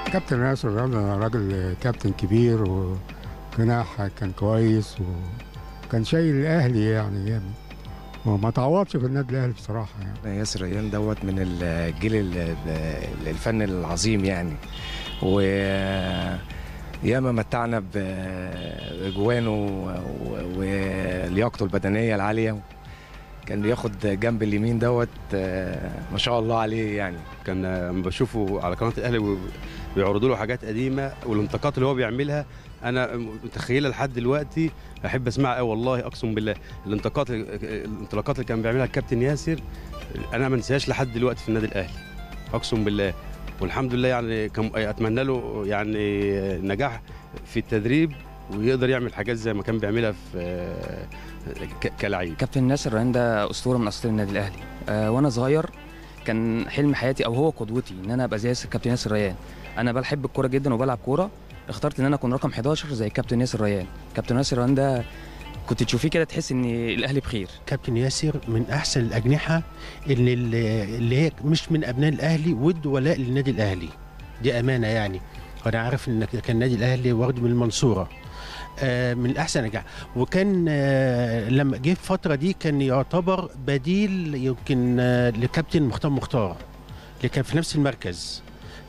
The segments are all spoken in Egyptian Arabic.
كابتن ياسر ريان راجل كابتن كبير وجناح كان كويس وكان شايل الاهلي يعني جامد وما تعوضش في النادي الاهلي بصراحه يعني ياسر ريان دوت من الجيل ال- الفن العظيم يعني و ياما متعنا بجوانه و- ولياقته البدنيه العاليه كان بياخد جنب اليمين دوت آه، ما شاء الله عليه يعني كان لما بشوفه على قناه الاهلي بيعرضوا له حاجات قديمه والانتقادات اللي هو بيعملها انا متخيلها لحد دلوقتي احب اسمعها قوي والله اقسم بالله الانتقادات الانطلاقات اللي كان بيعملها الكابتن ياسر انا ما انساهاش لحد دلوقتي في النادي الاهلي اقسم بالله والحمد لله يعني كم اتمنى له يعني نجاح في التدريب ويقدر يعمل حاجات زي ما كان بيعملها في ك- كلاعب كابتن ناصر ريان ده اسطوره من اساطير النادي الاهلي أه وانا صغير كان حلم حياتي او هو قدوتي ان انا ابقى زي كابتن ياسر ريان انا بحب الكوره جدا وبلعب كوره اخترت ان انا اكون رقم 11 زي كابتن ياسر ريان كابتن ياسر ريان ده كنت تشوفيه كده تحس ان الاهلي بخير كابتن ياسر من احسن الاجنحه اللي اللي هي مش من ابناء الاهلي ود ولاء للنادي الاهلي دي امانه يعني وانا عارف ان كان النادي الاهلي واخده من المنصوره آه، من احسن الأجنحة. وكان آه، لما جه في الفتره دي كان يعتبر بديل يمكن آه، لكابتن مختار مختار اللي كان في نفس المركز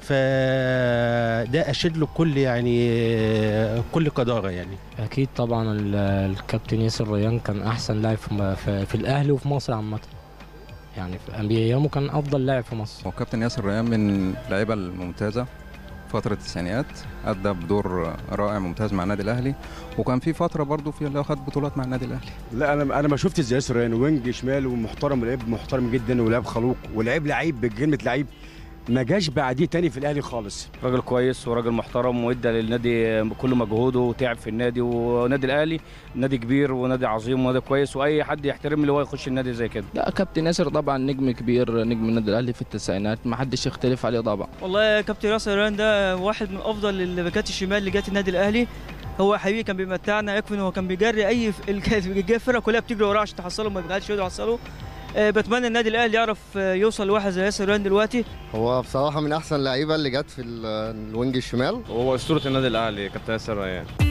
فده اشد له كل يعني آه، كل قداره يعني اكيد طبعا ال- الكابتن ياسر ريان كان احسن لاعب في, م- في, في الاهلي وفي مصر عامه يعني في ايامه كان افضل لاعب في مصر هو كابتن ياسر ريان من اللعيبه الممتازه فترة التسعينيات أدى بدور رائع ممتاز مع النادي الأهلي وكان في فترة برضه في اللي خد بطولات مع النادي الأهلي لا انا انا ما شفتش زي ياسر ريان وينج شمال ومحترم ولعيب محترم جدا ولعيب خلوق ولعيب لعيب بكلمه لعيب ما جاش بعديه تاني في الاهلي خالص راجل كويس وراجل محترم وادى للنادي كل مجهوده وتعب في النادي والنادي الاهلي نادي كبير ونادي عظيم ونادي كويس واي حد يحترم اللي هو يخش النادي زي كده لا كابتن ياسر طبعا نجم كبير نجم النادي الاهلي في التسعينات ما حدش يختلف عليه طبعا والله كابتن ياسر ريان ده واحد من افضل الباكات الشمال اللي جت النادي الاهلي هو حقيقي كان بيمتعنا يكفي ان هو كان بيجري اي ف- ال- الفرقه كلها بتجري وراه عشان تحصله ما بيقعدش يقدر يحصله آه، بتمنى النادي الاهلي يعرف آه، يوصل لواحد زي ياسر ريان دلوقتي هو بصراحة من أحسن اللعيبة اللي جت في ال- الوينج الشمال وهو اسطوره النادي الاهلي كابتن ياسر ريان